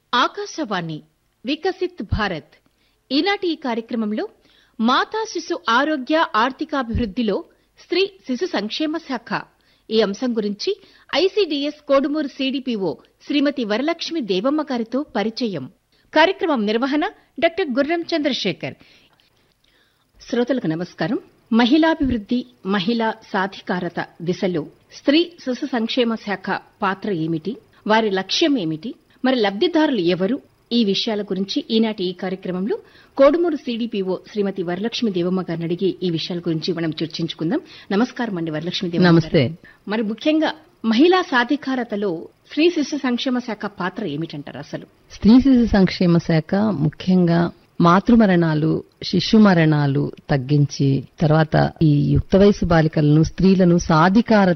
ఆకాశవాణి వికసిత్ భారత్ ఈనాటి ఈ కార్యక్రమంలో మాతా శిశు ఆరోగ్య ఆర్థికాభివృద్దిలో స్త్రీ శిశు సంక్షేమ శాఖ ఈ అంశం గురించి ఐసీడీఎస్ కోడుమూరు సీడీపీఓ శ్రీమతి వరలక్ష్మి దేవమ్మ గారితో పరిచయం కార్యక్రమం నిర్వహణ డాక్టర్ గుర్రం చంద్రశేఖర్ శ్రోతలకు నమస్కారం మహిళాభివృద్ది మహిళా సాధికారత దిశలో స్త్రీ శిశు సంక్షేమ శాఖ పాత్ర ఏమిటి వారి లక్ష్యం ఏమిటి మరి లబ్దిదారులు ఎవరు ఈ విషయాల గురించి ఈనాటి ఈ కార్యక్రమంలో కోడుమూరు సీడీపీఓ శ్రీమతి వరలక్ష్మి దేవమ్మ గారిని అడిగి ఈ విషయాల గురించి మనం చర్చించుకుందాం నమస్కారం అండి వరలక్ష్మి దేవమ్మ నమస్తే. గారు. మరి ముఖ్యంగా మహిళా సాధికారతలో స్త్రీ శిశు సంక్షేమ శాఖ పాత్ర ఏమిటంటారు అసలు స్త్రీ శిశు సంక్షేమ శాఖ ముఖ్యంగా మాతృ మరణాలు శిశు మరణాలు తగ్గించి తర్వాత ఈ యుక్త వయసు బాలికలను స్త్రీలను సాధికార